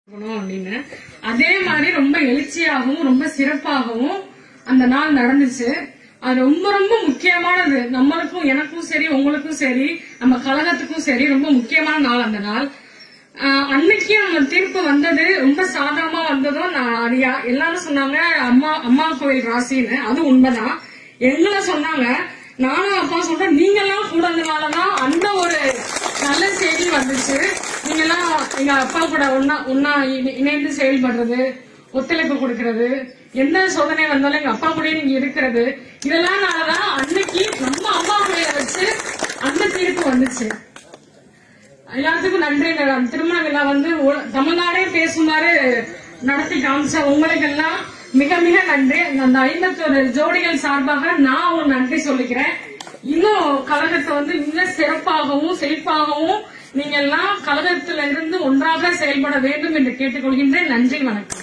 இருக்கணும் அப்படின்னு அதே மாதிரி ரொம்ப எழுச்சியாகவும் ரொம்ப சிறப்பாகவும் அந்த நாள் நடந்துச்சு அது ரொம்ப ரொம்ப முக்கியமானது நம்மளுக்கும் எனக்கும் சரி உங்களுக்கும் சரி நம்ம கழகத்துக்கும் சரி ரொம்ப முக்கியமான நாள் அந்த நாள் ஆஹ் அன்னைக்கு நம்ம தீர்ப்பு வந்தது ரொம்ப சாதகமா வந்ததும் நான் அது யா- எல்லாரும் சொன்னாங்க அம்மா அம்மா கோயில் ராசின்னு அது உண்மைதான் எங்களை சொன்னாங்க நானும் அப்பா சொல்றேன் நீங்கெல்லாம் கூடதுனாலதான் அந்த ஒரு நல்ல செய்தி வந்துச்சு நீங்கெல்லாம் எங்க அப்பா கூட ஒன்னா ஒன்னா இணை- இணைந்து செயல்படுறது ஒத்துழைப்பு கொடுக்கறது எந்த சோதனை வந்தாலும் எங்க அப்பா கூட நீங்க இருக்கிறது இதெல்லாம் நாலதான் அன்னைக்கு நம்ம அம்மா கோயிலை வச்சு அந்த தீர்ப்பு வந்துச்சு எல்லாத்துக்கும் நன்றி மேடம் திருமண விழா வந்து உல- தமிழ்நாடே பேசுமாறு நடத்தி காமிச்ச உங்களுக்கெல்லாம் மிக மிக நன்றி அந்த ஐம்பத்தொரு ஜோடிகள் சார்பாக நான் ஒரு நன்றி சொல்லிக்கிறேன் இன்னும் கழகத்தை வந்து இன்னும் சிறப்பாகவும் செழிப்பாகவும் நீங்க எல்லாம் கழகத்துல இருந்து ஒன்றாக செயல்பட வேண்டும் என்று கேட்டுக்கொள்கின்றேன் நன்றி வணக்கம்